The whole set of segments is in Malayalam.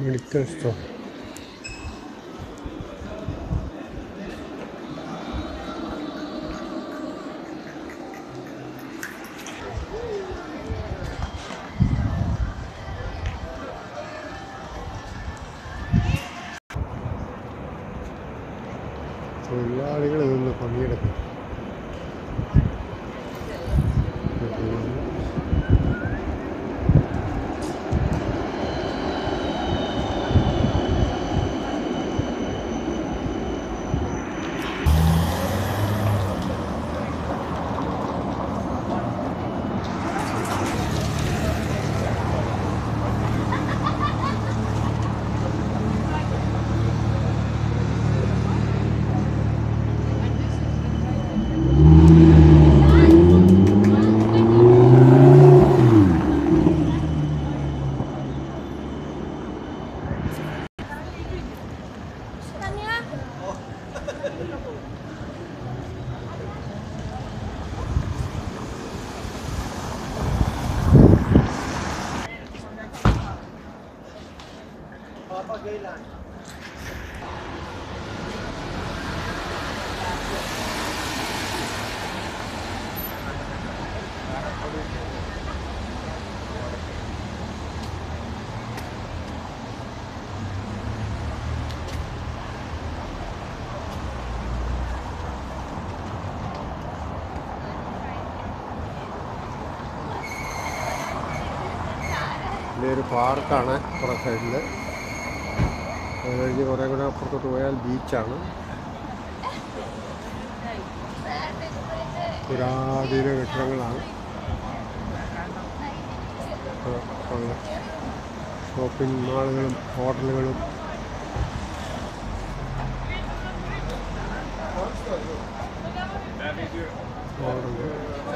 മെഡിക്കൽ സ്റ്റോർ തൊഴിലാളികൾ നിന്ന് പണിയെടുക്കും ഇതൊരു പാർക്കാണ് കുറേ സൈഡിൽ അത് കഴിഞ്ഞ് കുറേ കൂടെ അപ്പുറത്തോട്ട് പോയാൽ ബീച്ചാണ് പുരാതന കെട്ടിടങ്ങളാണ് ആ, ഉള്ള ഷോപ്പിംഗ് മാളുകളും ഹോട്ടലുകളും ഉണ്ട്.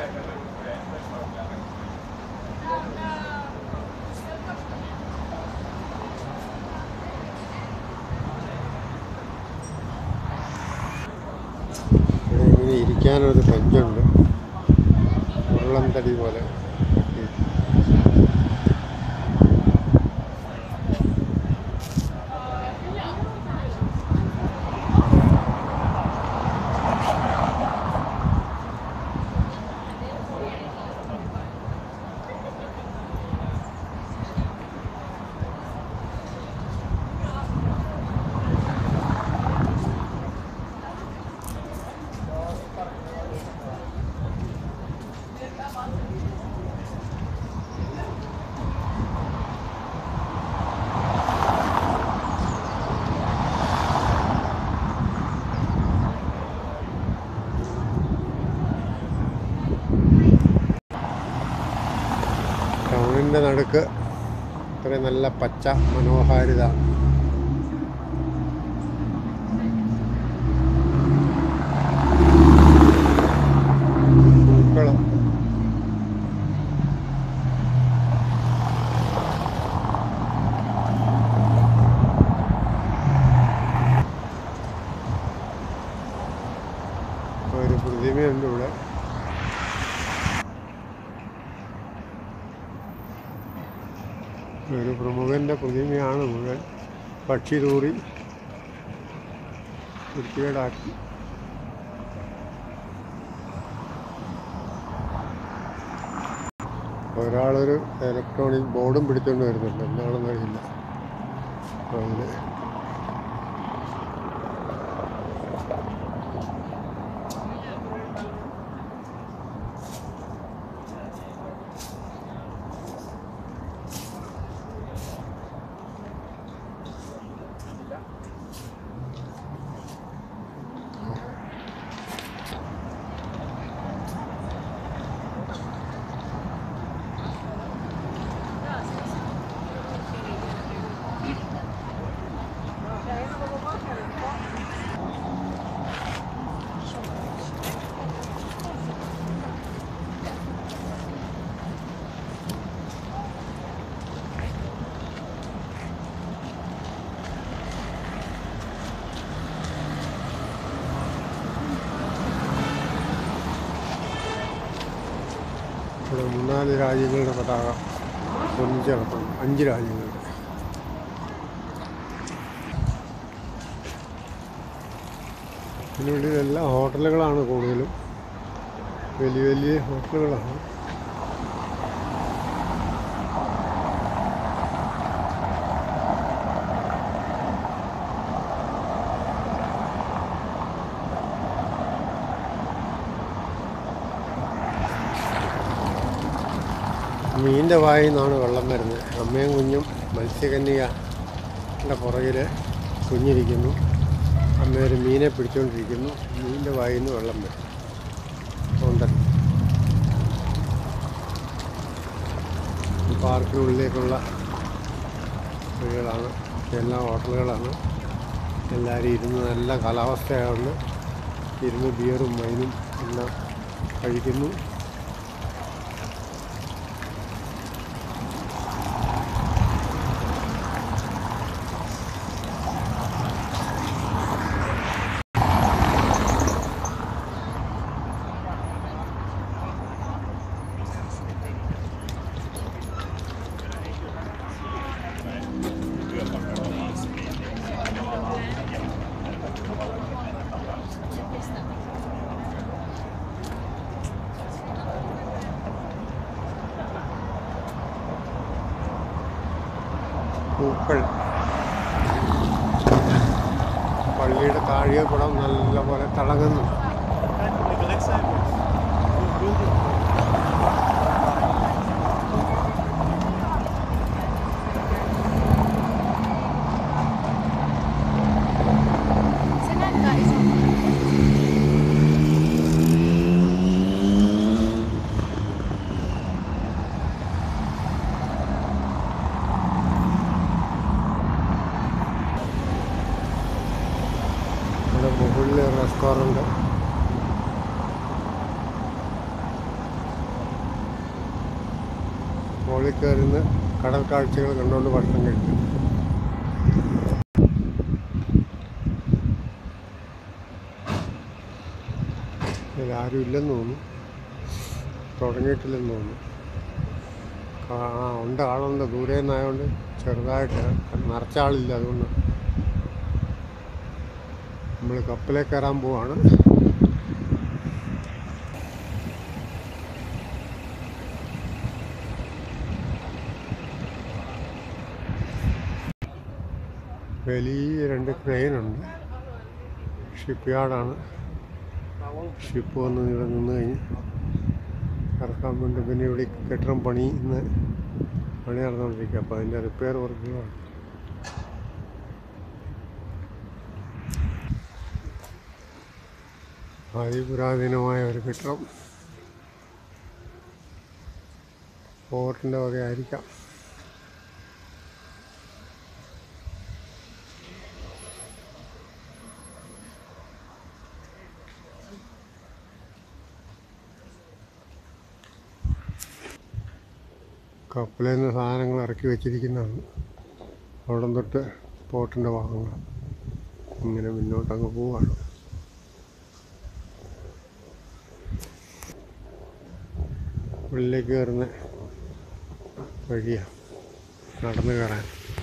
ഇവിടെ ഇങ്ങനെ ഇരിക്കാനൊരു ബെഞ്ചുണ്ട് ഉരുളം തടി പോലെ ടൗണിൻ്റെ നടുക്ക് ഇത്രയും നല്ല പച്ച മനോഹാരിത പൂക്കൾ ഒരു പ്രതിമയുണ്ട് ഇവിടെ ഒരു പ്രമുഖൻ്റെ പ്രതിമയാണ് മുഴുവൻ പക്ഷി തൂറി വൃത്തികേടാക്കി ഒരാളൊരു ഇലക്ട്രോണിക് ബോർഡും പിടിച്ചുകൊണ്ട് വരുന്നുണ്ട് എന്താണെന്ന് അറിയില്ല അതിന് ഇവിടെ മൂന്നാല് രാജ്യങ്ങളുടെ പതാക ഒന്നിച്ച് കിടപ്പുണ്ട് അഞ്ച് രാജ്യങ്ങളുടെ ഇതിനുള്ളിലെല്ലാം ഹോട്ടലുകളാണ് കൂടുതലും വലിയ വലിയ ഹോട്ടലുകളാണ് മീനിൻ്റെ വായിൽ നിന്നാണ് വെള്ളം വരുന്നത് അമ്മയും കുഞ്ഞും മത്സ്യകന്യകയുടെ പുറകിൽ കുഞ്ഞിരിക്കുന്നു അമ്മ ഒരു മീനെ പിടിച്ചുകൊണ്ടിരിക്കുന്നു മീനിൻ്റെ വായിൽ നിന്ന് വെള്ളം വരും ഉണ്ട് ഈ പാർക്കിനുള്ളിലേക്കുള്ള വഴികളാണ് എല്ലാം ഹോട്ടലുകളാണ് എല്ലാവരും ഇരുന്ന് നല്ല കാലാവസ്ഥയായതുകൊണ്ട് ഇരുന്ന് ബിയറും വൈനും എല്ലാം കഴിക്കുന്നു പൂക്കൾ പള്ളിയുടെ താഴിക കുടം നല്ലപോലെ തിളങ്ങുന്നു Senaca is ഇവിടെ മുകളിൽ റെസ്റ്റോറൻറ്റ് മുകളിൽ കയറുന്ന കടൽ കാഴ്ചകൾ കണ്ടുകൊണ്ട് ഭക്ഷണം കഴിക്കും ഇതിലാരും ഇല്ലെന്ന് തോന്നുന്നു തുടങ്ങിയിട്ടില്ലെന്ന് തോന്നുന്നു ആ ആ, ഉണ്ട് ആളുണ്ട് ദൂരെ നിന്നായതുകൊണ്ട് ചെറുതായിട്ട് നിറച്ച ആളില്ല അതുകൊണ്ട് നമ്മൾ കപ്പലേ കയറാൻ പോവാണ് വലിയ രണ്ട് ക്രെയിനുണ്ട് ഷിപ്പ് യാർഡാണ് ഷിപ്പ് വന്ന് ഇവിടെ നിന്ന് കഴിഞ്ഞ് ഇറക്കാൻ വേണ്ടി പിന്നെ ഇവിടെ കെട്ടിടം പണി ഇന്ന് പണി നടന്നുകൊണ്ടിരിക്കുക അപ്പോൾ അതിൻ്റെ റിപ്പയർ വർക്കുകളാണ് അതിപുരാതനമായ ഒരു കെട്ടിടം ഫോർട്ടിൻ്റെ വകയായിരിക്കാം കപ്പലിൽ നിന്ന് സാധനങ്ങൾ ഇറക്കി വെച്ചിരിക്കുന്നതാണ് അവിടെ തൊട്ട് പോർട്ടിൻ്റെ ഭാഗങ്ങൾ ഇങ്ങനെ മുന്നോട്ടങ്ങ് പോവാണ് ഉള്ളിലേക്ക് കയറുന്ന വഴിയാണ് നടന്നു കയറാൻ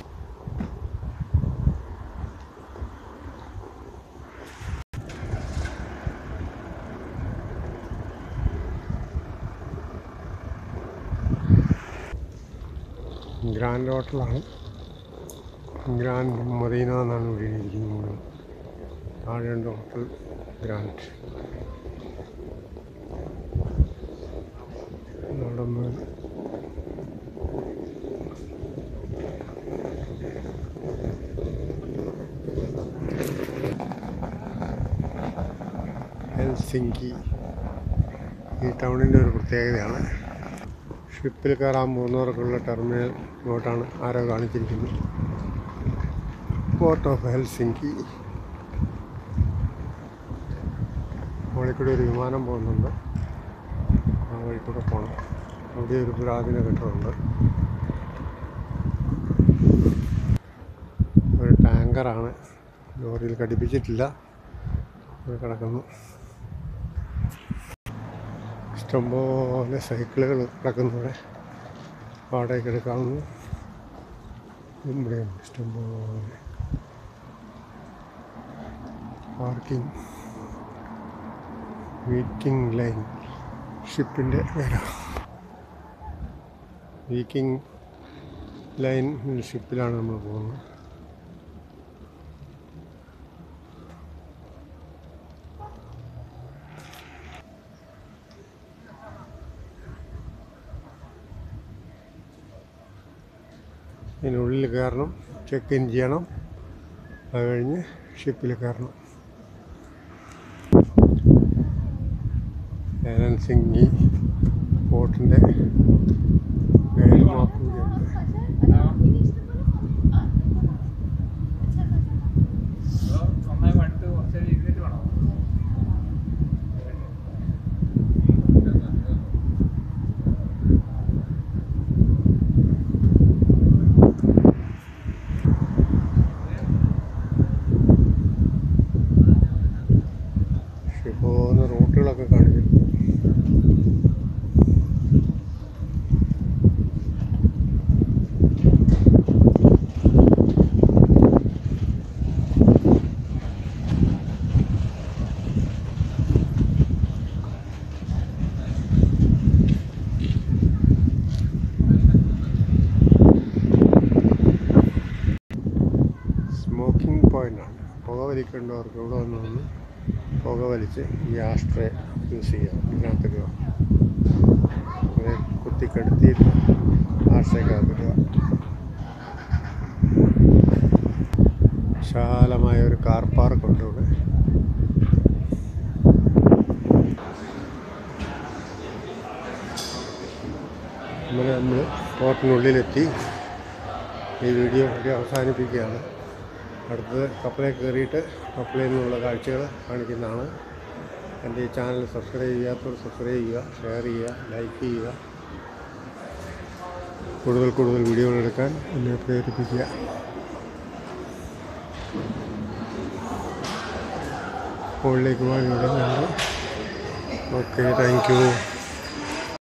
ഗ്രാൻഡ് ഹോട്ടലാണ് ഗ്രാൻഡ് മദീന എന്നാണ് ഇവിടെ ഇരിക്കുന്നത് താഴെയുണ്ട് ഹോട്ടൽ ഗ്രാൻഡ് നടന്ന് ഹെൽസിങ്കി ഈ ടൗണിൻ്റെ ഒരു പ്രത്യേകതയാണ് ഷിപ്പിൽ കയറാൻ പോകുന്നവർക്കുള്ള ടെർമിനൽ ഇങ്ങോട്ടാണ് ആരോ കാണിച്ചിരിക്കുന്നത് പോർട്ട് ഓഫ് ഹെൽസിങ്കി മുകളിൽ കൂടി ഒരു വിമാനം പോകുന്നുണ്ട് ആ വഴി കൂടെ പോകണം അവിടെ ഒരു പുരാതന കെട്ടിടമുണ്ട് ഒരു ടാങ്കറാണ് ലോറിയിൽ ഘടിപ്പിച്ചിട്ടില്ല ഇവിടെ കിടക്കുന്നു ഇഷ്ടംപോലെ സൈക്കിളുകൾ കിടക്കുന്നു ഇവിടെ വാടകയ്ക്ക് എടുക്കാവുന്നു ഇവിടെയുണ്ട് ഇഷ്ടംപോലെ പാർക്കിംഗ് വീക്കിംഗ് ലൈൻ ഷിപ്പിൻ്റെ പേരാണ് വീക്കിംഗ് ലൈൻ ഷിപ്പിലാണ് നമ്മൾ പോകുന്നത് ഇതിനുള്ളിൽ കയറണം ചെക്ക് ഇൻ ചെയ്യണം അത് കഴിഞ്ഞ് ഷിപ്പിൽ കയറണം ഏലൻ സിംഗി പോർട്ടിൻ്റെ ഗൈഡ് മാപ്പ് കൂടിയുണ്ട് നന്നായി പണ്ട് കുറച്ച് ഇരുന്നിട്ട് വേണോ ഷിപ്പ് പോകുന്ന റൂട്ടുകളൊക്കെ കാണിക്കുന്നു സ്മോക്കിംഗ് പോയിൻ്റാണ് പുക വലിക്കേണ്ടവർക്ക് ഇവിടെ വന്ന് വന്ന് പുക വലിച്ച് ഈ ആസ്ട്രേ യൂസ് ചെയ്യാം ഇതിനകത്തേക്ക് ഇങ്ങനെ കുത്തിക്കെടുത്തിയിട്ട് ആസ്ട്രേക്കകത്തിടുക വിശാലമായ ഒരു കാർ പാർക്കുണ്ട് ഇവിടെ അങ്ങനെ നമ്മൾ പോർട്ടിനുള്ളിലെത്തി ഈ വീഡിയോ ഇവിടെ അവസാനിപ്പിക്കുകയാണ് അടുത്തത് കപ്പലിൽ കയറിയിട്ട് കപ്പലിൽ നിന്നുള്ള കാഴ്ചകൾ കാണിക്കുന്നതാണ് എൻ്റെ ഈ ചാനൽ സബ്സ്ക്രൈബ് ചെയ്യാത്തവർ സബ്സ്ക്രൈബ് ചെയ്യുക ഷെയർ ചെയ്യുക ലൈക്ക് ചെയ്യുക കൂടുതൽ കൂടുതൽ വീഡിയോകൾ എടുക്കാൻ എന്നെ പ്രേരിപ്പിക്കുക മുകളിലേക്ക് പോകാൻ ഇവിടെ ഓക്കെ താങ്ക് യു